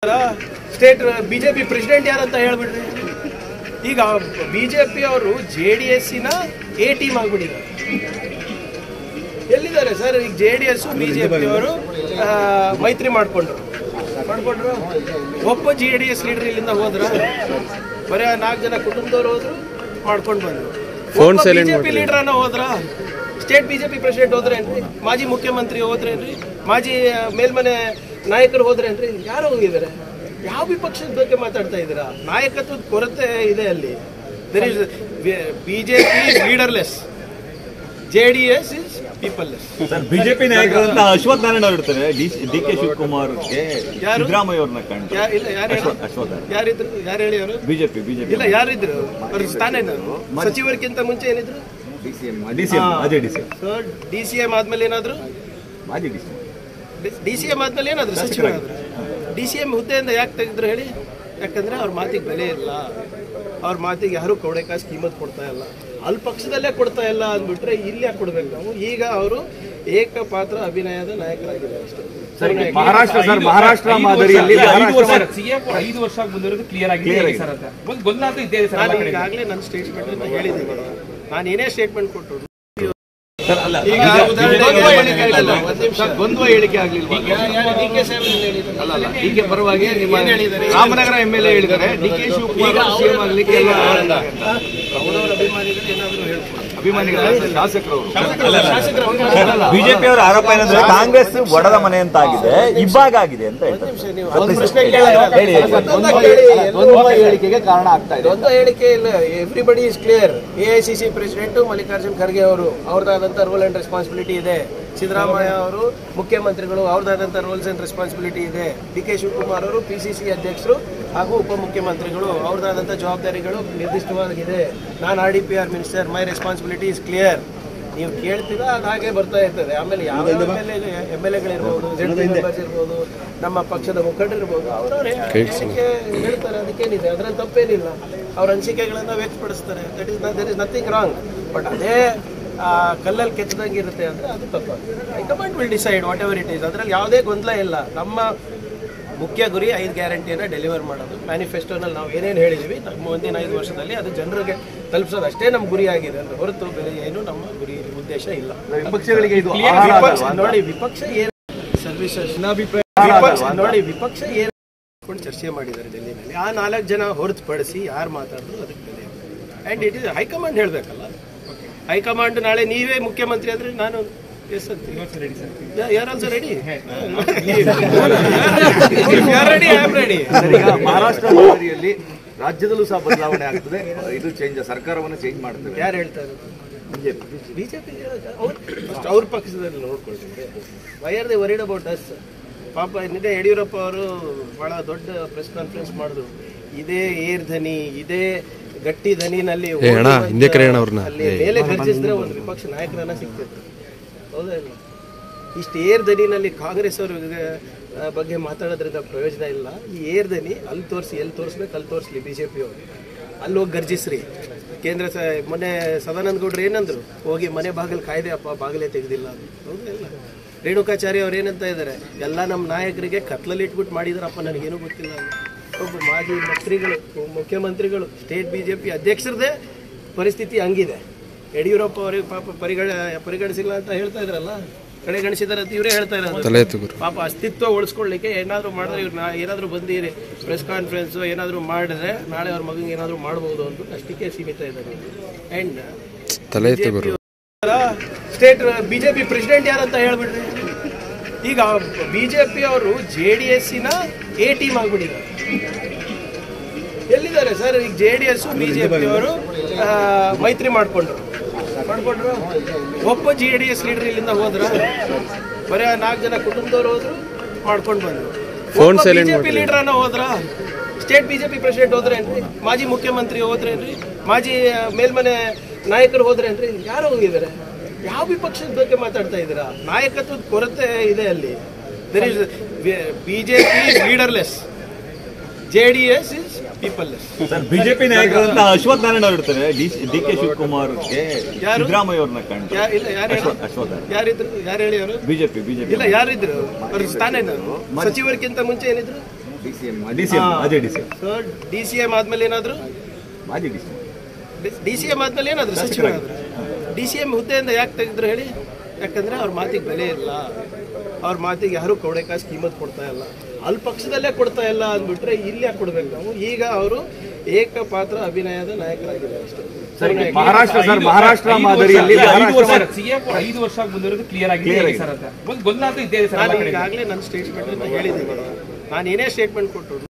State BJP president ಯಾರಂತ ಹೇಳ್ಬಿಡ್ರಿ ಈಗ BJP ಅವರು ಜೆ ಡಿ ಎಸ್ಸಿನ ಎ ಟೀಮ್ ಆಗ್ಬಿಟ್ಟಿದ್ದಾರೆ ಎಲ್ಲಿದ್ದಾರೆ ಸರ್ ಈಗ ಜೆ ಡಿ ಎಸ್ ಬಿಜೆಪಿ ಅವರು ಮೈತ್ರಿ ಮಾಡ್ಕೊಂಡ್ರು ಮಾಡ್ಕೊಂಡ್ರು ಒಬ್ಬ ಜೆ ಡಿ ಎಸ್ ಲೀಡರ್ ಇಲ್ಲಿಂದ ಹೋದ್ರ ಬರೀ ನಾಲ್ಕು ಜನ ಕುಟುಂಬದವ್ರು ಹೋದ್ರು ಮಾಡ್ಕೊಂಡು ಬಂದ್ರು Phone ಒಬ್ಬ silent ಬಿಜೆಪಿ ಲೀಡರ್ ಅನ್ನ ಹೋದ್ರ ಸ್ಟೇಟ್ ಬಿಜೆಪಿ ಪ್ರೆಸಿಡೆಂಟ್ ಹೋದ್ರೇನ್ರಿ ಮಾಜಿ ಮುಖ್ಯಮಂತ್ರಿ ಹೋದ್ರೇನ್ರಿ ಮಾಜಿ ಆ, ಮೇಲ್ಮನೆ ನಾಯಕರು ಹೋದ್ರೇನ್ರಿ ಯಾರು ಹೋಗಿದ್ದಾರೆ ಯಾವ ವಿಪಕ್ಷದ ಬಗ್ಗೆ ಮಾತಾಡ್ತಾ ಇದ್ದೀರಾ ನಾಯಕತ್ವದ ಕೊರತೆ ಇದೆ ಅಲ್ಲಿ there is BJP leaderless J D S is peopleless sir BJP ನಾಯಕರು ಅಂತ ಅಶ್ವಥ್ ನಾರಾಯಣ ಅವರು ಇರ್ತಾರೆ ಡಿ ಕೆ ಶಿವಕುಮಾರ್ಗೆ ಯಾರು? ಸಿದ್ದರಾಮಯ್ಯ ಅವ್ರನ್ನ ಕಂಡು ಯಾ- ಇಲ್ಲ ಯಾರು ಹೇಳಿ ಅಶ್ವಥ್ ಅಶ್ವಥ್ ಯಾರಿದ್ರು ಯಾರು ಹೇಳಿ ಅವರು ಬಿಜೆಪಿ ಬಿಜೆಪಿ ಇಲ್ಲ ಯಾರಿದ್ರು ಅವ್ರ ಸ್ಥಾನ ಏನಾದ್ರು ಸಚಿವರಿಗಿಂತ ಮುಂಚೆ ಏನಿದ್ರು ಡಿ ಸಿ ಎಂ ಅದೇ D C M D C M ಆದ್ಮೇಲೆ ಏನಾದ್ರು ಮಾಜಿ D C D C M ಆದ್ಮೇಲೆ ಏನಾದ್ರು ಸಚಿವರಾದ್ರು ಡಿ ಸಿ ಎಂ ಹುದ್ದೆಯಿಂದ ಯಾಕೆ ತೆಗೆದ್ರು ಹೇಳಿ ಯಾಕಂದ್ರೆ ಅವ್ರ ಮಾತಿಗೆ ಬೆಲೆ ಇಲ್ಲ ಅವ್ರ ಮಾತಿಗೆ ಯಾರು ಕೌಡೆಕಾಸು ಕಿಮ್ಮತ್ ಕೊಡ್ತಾ ಇಲ್ಲ ಅಲ್ಲಿ ಪಕ್ಷದಲ್ಲೇ ಕೊಡ್ತಾ ಇಲ್ಲ ಅಂದ್ಬಿಟ್ರೆ ಇಲ್ಲಿ ಯಾಕೆ ಕೊಡ್ಬೇಕು ನಾವು ಈಗ ಅವರು ಏಕಪಾತ್ರ ಅಭಿನಯದ ನಾಯಕರಾಗಿದ್ದಾರೆ ಅಷ್ಟೇ ಮಹಾರಾಷ್ಟ್ರ ಸರ್ ಮಹಾರಾಷ್ಟ್ರ ಮಾದರಿಯಲ್ಲಿ ಐದು ವರ್ಷ ಸಿಎಂ ಐದು ವರ್ಷ ಮುಂದುವರೆದು ಕ್ಲಿಯರ್ ಆಗಿದೆ ಹೇಗೆ ಸರ್ ಅಂತ ಒಂದು ಗೊಂದಲ ಅಂತೂ ಇದ್ದೇ ಇದೆ ಸರ್ ನಾನು ಎಲ್ಲ ಕಡೆ ಈಗಾಗಲೇ ನನ್ನ ಸ್ಟೇಟ್ಮೆಂಟ್ ಹೇಳಿದ್ದೀನಿ ನಾನು ಏನೇ ಸ್ಟೇಟ್ಮೆಂಟ್ ಕೊಟ್ಟರು ಸರ್ ಅಲ್ಲ ಈಗ ದ್ವಂದ್ವ ಹೇಳಿಕೆ ಆಗಲ್ಲ. ಒಂದ್ ನಿಮಿಷ. ದ್ವಂದ್ವ ಹೇಳಿಕೆ ಆಗ್ಲಿಲ್ವಾ ಯಾರು ಡಿ ಕೆ ಸಾಹೇಬ್ ಏನ್ ಹೇಳಿದ್ರು? ಅಲ್ಲ ಡಿ ಕೆ ಪರವಾಗಿ ನಿಮ್ಮ ಏನ್ ಹೇಳಿದ್ದಾರೆ? ರಾಮನಗರ ಎಂ ಎಲ್ ಎ ಹೇಳಿದ್ದಾರೆ ಡಿ ಕೆ ಶಿವಕುಮಾರ್ ಸಿಎಂ ಆಗ್ಲಿಕ್ಕೆ ಎಲ್ಲ ಅವ್ರವ್ರ ಅಭಿಮಾನಿಗಳು ಏನಾದ್ರು ಹೇಳ್ಬೋದು ಅಭಿಮಾನಿಗಳ ಶಾಸಕರು ಶಾಸಕರು ಬಿಜೆಪಿ ಅವರ ಆರೋಪ ಏನಂದ್ರೆ ಕಾಂಗ್ರೆಸ್ ಒಡೆದ ಮನೆ ಅಂತ ಆಗಿದೆ ಇಬ್ಬಾಗ ಆಗಿದೆ ಅಂತ ಹೇಳ್ತಾರೆ ನೀವು ಸರ್, ಒಂದು please. ಪ್ರಶ್ನೆ ಕೇಳಿದ್ರಲ್ಲ. ಹೇಳಿ, ಹೇಳಿ. ದ್ವಂದ್ವ ಹೇಳಿ. ದ್ವಂದ್ವ ಹೇಳಿಕೆಗೆ ಕಾರಣ ಆಗ್ತಾ ಇದೆ ದ್ವಂದ್ವ ಹೇಳಿಕೆ ಇಲ್ಲ everybody is clear A I C C president Mallikarjun Kharge ಅವರು ಅವ್ರದ್ದಾದಂಥ ರೂಲ್ ಅಂಡ್ ರೆಸ್ಪಾನ್ಸಿಬಿಲಿಟಿ ಇದೆ ಸಿದ್ದರಾಮಯ್ಯ ಅವರು ಮುಖ್ಯಮಂತ್ರಿಗಳು ಅವ್ರದ್ದಾದಂಥ ರೂಲ್ಸ್ ಅಂಡ್ ರೆಸ್ಪಾನ್ಸಿಬಿಲಿಟಿ ಇದೆ ಡಿ ಕೆ ಶಿವಕುಮಾರ್ ಅವರು ಪಿ ಸಿ ಸಿ ಅಧ್ಯಕ್ಷರು ಹಾಗೂ ಉಪಮುಖ್ಯಮಂತ್ರಿಗಳು ಅವ್ರದ್ದಾದಂಥ ಜವಾಬ್ದಾರಿಗಳು ನಿರ್ದಿಷ್ಟವಾಗಿದೆ ನಾನು R D P R minister my responsibility is clear ನೀವು ಕೇಳ್ತೀರಾ ಅದು ಹಾಗೆ ಬರ್ತಾ ಇರ್ತದೆ ಆಮೇಲೆ ಯಾವ M L A M L ಎಗಳಿರ್ಬೋದು ಜೆಡ್ ಪಿ ಮೆಂಬರ್ಸ್ ಇರ್ಬೋದು ನಮ್ಮ ಪಕ್ಷದ ಮುಖಂಡರಿರ್ಬೋದು ಅವರವ್ರ ಹೇಳಿಕೆ ಹೇಳ್ತಾರೆ ಅದಕ್ಕೇನಿದೆ ಅದರಲ್ಲಿ ತಪ್ಪೇನಿಲ್ಲ ಅವ್ರ ಅನಿಸಿಕೆಗಳನ್ನು ವ್ಯಕ್ತಪಡಿಸ್ತಾರೆ that is there is nothing wrong but ಅದೇ ಆ, ಕಲ್ಲಲ್ಲಿ ಕೆತ್ತದಂಗೆ ಇರುತ್ತೆ ಅಂದರೆ ಅದು ತಪ್ಪಾಗುತ್ತೆ high command will decide whatever it is ಅದರಲ್ಲಿ ಯಾವುದೇ ಗೊಂದಲ ಇಲ್ಲ ನಮ್ಮ ಮುಖ್ಯ ಗುರಿ ಐದು ಗ್ಯಾರಂಟಿಯನ್ನು ಡೆಲಿವರ್ ಮಾಡೋದು ಮ್ಯಾನಿಫೆಸ್ಟೋನಲ್ಲಿ ನಾವು ಏನೇನು ಹೇಳಿದ್ದೀವಿ ನಮ್ಮ ಮುಂದಿನ ಐದು ವರ್ಷದಲ್ಲಿ ಅದು ಜನರಿಗೆ ತಲುಪಿಸೋದು ಅಷ್ಟೇ ನಮ್ಮ ಗುರಿ ಆಗಿದೆ ಅಂದರೆ ಹೊರತು ಬೇರೆ ಏನು ನಮ್ಮ ಗುರಿ ಉದ್ದೇಶ ಇಲ್ಲ ವಿಪಕ್ಷಗಳಿಗೆ ಇದು ವಿಪಕ್ಷ ನೋಡಿ ವಿಪಕ್ಷ ಏನು ಸರ್ವಿಸಸ್ ವಿಪಕ್ಷ ನೋಡಿ ವಿಪಕ್ಷ ಏನು ಮಾಡ್ಕೊಂಡು ಚರ್ಚೆ ಮಾಡಿದ್ದಾರೆ ಡೆಲ್ಲಿನಲ್ಲಿ ಆ ನಾಲ್ಕು ಜನ ಹೊರತುಪಡಿಸಿ ಯಾರು ಮಾತಾಡಿದ್ರು ಅದಕ್ಕೆ ಬೆಲೆ ಆ್ಯಂಡ್ ಇಟ್ ಇಸ್ ಹೈಕಮಾಂಡ್ ಹೇಳಬೇಕಲ್ಲ ಹೈಕಮಾಂಡ್ ನಾಳೆ ನೀವೇ ಮುಖ್ಯಮಂತ್ರಿ ಆದರೆ ನಾನು ಎಸ್ ಅಂತೀನಿ ಯಾರು also ready ready I am ready sir, ಈಗ ಮಹಾರಾಷ್ಟ್ರ ಮಾದರಿಯಲ್ಲಿ ರಾಜ್ಯದಲ್ಲೂ ಸಹ ಬದಲಾವಣೆ ಆಗ್ತದೆ ಇದು ಚೇಂಜ್ ಸರ್ಕಾರವನ್ನು ಚೇಂಜ್ ಮಾಡ್ತದೆ ಯಾರು ಹೇಳ್ತಾ ಇರೋದು ಬಿಜೆಪಿ ಅವ್ರ ಪಕ್ಷದಲ್ಲಿ ನೋಡ್ಕೊಳ್ತೀವಿ why are they worried about us ಪಾಪ ನಿನ್ನೆ ಯಡಿಯೂರಪ್ಪ ಅವರು ಬಹಳ ದೊಡ್ಡ ಪ್ರೆಸ್ ಕಾನ್ಫರೆನ್ಸ್ ಮಾಡಿದ್ರು ಇದೇ ಏರ್ ಧನಿ ಇದೇ ಗಟ್ಟಿ ಧನಿನಲ್ಲಿ ಏ ಅಣ್ಣ, ಓಡುವಂತ ಹಿಂದೆ ಕರೆ ಅಣ್ಣ ಅವ್ರನ್ನ. ಅಲ್ಲಿ ಮೇಲೆ ಗರ್ಜಿಸಿದ್ರೆ ಒಂದು ವಿಪಕ್ಷ ನಾಯಕರನ್ನ ಸಿಗ್ತಿತ್ತು ಹೌದಾ ಇಲ್ಲ ಇಷ್ಟು ಏರ್ ದನಿನಲ್ಲಿ ಕಾಂಗ್ರೆಸ್ ಅವ್ರ ಆ, ಬಗ್ಗೆ ಮಾತಾಡೋದ್ರಿಂದ ಪ್ರಯೋಜನ ಇಲ್ಲ ಈ ಏರ್ ದನಿ ಅಲ್ಲಿ ತೋರಿಸಿ ಎಲ್ಲಿ ತೋರಿಸ್ಬೇಕು ಅಲ್ಲಿ ತೋರಿಸ್ಲಿ ಬಿ ಜೆ ಪಿ ಅವರು ಅಲ್ಲಿ ಹೋಗಿ ಗರ್ಜಿಸ್ರಿ ಕೇಂದ್ರ ಸ ಮೊನ್ನೆ ಸದಾನಂದ ಗೌಡ್ರು ಏನಂದ್ರು ಹೋಗಿ ಮನೆ ಬಾಗಿಲು ಕಾಯ್ದೆ ಅಪ್ಪ ಬಾಗಿಲೇ ತೆಗೆದಿಲ್ಲ ಅಂತ ಹೌದಾ ಇಲ್ಲ ರೇಣುಕಾಚಾರ್ಯ ಅವ್ರು ಏನಂತ ಇದ್ದಾರೆ ಎಲ್ಲ ನಮ್ಮ ನಾಯಕರಿಗೆ ಕತ್ಲಲ್ಲಿ ಇಟ್ಬಿಟ್ಟು ಮಾಡಿದಾರಪ್ಪ ನನಗೇನು ಗೊತ್ತಿಲ್ಲ ಅಂತ. ಒಬ್ಬ ಮಾಜಿ ಮಂತ್ರಿಗಳು ಮುಖ್ಯಮಂತ್ರಿಗಳು ಸ್ಟೇಟ್ ಬಿ ಜೆ ಪಿ ಅಧ್ಯಕ್ಷರದೇ ಪರಿಸ್ಥಿತಿ ಹಂಗಿದೆ ಯಡಿಯೂರಪ್ಪ ಅವರಿಗೆ ಪಾಪ ಪರಿಗಣ ಪರಿಗಣಿಸಿಲ್ಲ ಅಂತ ಹೇಳ್ತಾ ಇದ್ರಲ್ಲ ಕಡೆಗಣಿಸಿದಾರೆ ಅಂತ ಇವರೇ ಹೇಳ್ತಾ ಇರೋದು ತಲೆ ಎತ್ತುಗುರು ಪಾಪ ಅಸ್ತಿತ್ವ ಉಳಿಸ್ಕೊಳ್ಳಿಕ್ಕೆ ಏನಾದರೂ ಮಾಡಿದ್ರೆ ಇವ್ರು ನಾ ಏನಾದರೂ ಬಂದಿರಿ ಪ್ರೆಸ್ ಕಾನ್ಫರೆನ್ಸ್ ಏನಾದರೂ ಮಾಡಿದ್ರೆ ನಾಳೆ ಅವ್ರ ಮಗನಿಗೆ ಏನಾದರೂ ಮಾಡ್ಬೋದು ಅಂತ ಅಷ್ಟಕ್ಕೆ ಸೀಮಿತ ಇದ್ದಾರೆ ಆ್ಯಂಡ್ ತಲೆ ಎತ್ತುಗುರು ಸ್ಟೇಟ್ ಬಿಜೆಪಿ ಪ್ರೆಸಿಡೆಂಟ್ ಯಾರಂತ ಹೇಳ್ಬಿಡ್ರಿ ಈಗ ಬಿಜೆಪಿ ಅವರು ಜೆ ಡಿ ಎಸ್ಸಿನ ಎ ಟೀಮ್ ಆಗ್ಬಿಟ್ಟಿದ್ದಾರೆ ಎಲ್ಲಿದ್ದಾರೆ ಸರ್ ಈಗ ಜೆ ಡಿ ಎಸ್ ಬಿಜೆಪಿ ಅವರು ಮೈತ್ರಿ ಮಾಡ್ಕೊಂಡ್ರು ಮಾಡ್ಕೊಂಡ್ರು ಒಬ್ಬ ಜೆ ಡಿ ಎಸ್ ಲೀಡರ್ ಇಲ್ಲಿಂದ ಹೋದ್ರ ಬರೀ ನಾಲ್ಕು ಜನ ಕುಟುಂಬದವ್ರು ಹೋದ್ರು ಮಾಡ್ಕೊಂಡು ಬಂದ್ರು Phone silent ಬಿಜೆಪಿ ಮಾಡ್ರಿ. ಲೀಡರ್ ಅನ್ನ ಹೋದ್ರ ಸ್ಟೇಟ್ ಬಿಜೆಪಿ ಪ್ರೆಸಿಡೆಂಟ್ ಹೋದ್ರೇನ್ರಿ ಮಾಜಿ ಮುಖ್ಯಮಂತ್ರಿ ಹೋದ್ರೇನ್ರಿ ಮಾಜಿ ಆ, ಮೇಲ್ಮನೆ ನಾಯಕರು ಹೋದ್ರೇನ್ರಿ ಯಾರು ಹೋಗಿದ್ದಾರೆ ಯಾವ ವಿಪಕ್ಷದ ಬಗ್ಗೆ ಮಾತಾಡ್ತಾ ಇದ್ದೀರಾ ನಾಯಕತ್ವದ ಕೊರತೆ ಇದೆ ಅಲ್ಲಿ there is BJP leaderless J D S is peopleless sir BJP ನಾಯಕರು ಅಂತ ಅಶ್ವಥ್ ನಾರಾಯಣ ಅವರು ಇರ್ತಾರೆ ಡಿ ಕೆ ಶಿವಕುಮಾರ್ಗೆ ಯಾರು? ಸಿದ್ದರಾಮಯ್ಯ ಅವ್ರನ್ನ ಕಂಡು ಯಾ ಇಲ್ಲ ಯಾರು ಹೇಳಿ ಅಶ್ವಥ್ ಅಶ್ವಥ್ ಯಾರಿದ್ರು ಯಾರು ಹೇಳಿ ಅವರು ಬಿಜೆಪಿ ಬಿಜೆಪಿ ಇಲ್ಲ ಯಾರಿದ್ರು ಅವ್ರ ಸ್ಥಾನ ಏನಾದ್ರು ಸಚಿವರಿಗಿಂತ ಮುಂಚೆ ಏನಿದ್ರು D C M D C M ಅದೇ D C M so D C M ಆದ್ಮೇಲೆ ಏನಾದ್ರು ಮಾಜಿ D C M D C M ಆದ್ಮೇಲೆ ಏನಾದ್ರು ಸಚಿವರಾದ್ರು ಡಿ ಸಿ ಎಂ ಹುದ್ದೆಯಿಂದ ಯಾಕೆ ತೆಗೆದ್ರು ಹೇಳಿ ಯಾಕಂದ್ರೆ ಅವ್ರ ಮಾತಿಗೆ ಬೆಲೆ ಇಲ್ಲ ಅವ್ರ ಮಾತಿಗೆ ಯಾರು ಕವಡೆ ಕಾಸು ಕಿಮ್ಮತ್ ಕೊಡ್ತಾ ಇಲ್ಲ ಅಲ್ಲಿ ಪಕ್ಷದಲ್ಲೇ ಕೊಡ್ತಾ ಇಲ್ಲ ಅಂದ್ಬಿಟ್ರೆ ಇಲ್ಲಿ ಯಾಕೆ ಕೊಡ್ಬೇಕು ನಾವು ಈಗ ಅವರು ಏಕಪಾತ್ರ ಅಭಿನಯದ ನಾಯಕರಾಗಿದ್ದಾರೆ ಅಷ್ಟೇ ಸರ್ ಈಗ ಮಹಾರಾಷ್ಟ್ರ ಸರ್ ಮಹಾರಾಷ್ಟ್ರ ಮಾದರಿಯಲ್ಲಿ ಐದು ವರ್ಷ ಮಹಾರಾಷ್ಟ್ರ ಸಿಎಂ ಐದು ವರ್ಷ ಮುಂದುವರೆಗೂ ಕ್ಲಿಯರ್ ಆಗಿದೆ ಹೇಗೆ ಸರ್ ಅಂತ ಒಂದು ಗೊಂದಲ ಅಂತೂ ಇದ್ದೇ ಇದೆ ಸರ್ ನಾನು ಎಲ್ಲ ಕಡೆ ಈಗಾಗಲೇ ನನ್ನ ಸ್ಟೇಟ್ಮೆಂಟ್ ಹೇಳಿದ್ದೀನಿ ನಾನು ಏನೇ ಸ್ಟೇಟ್ಮೆಂಟ್ ಕೊಟ್ಟರು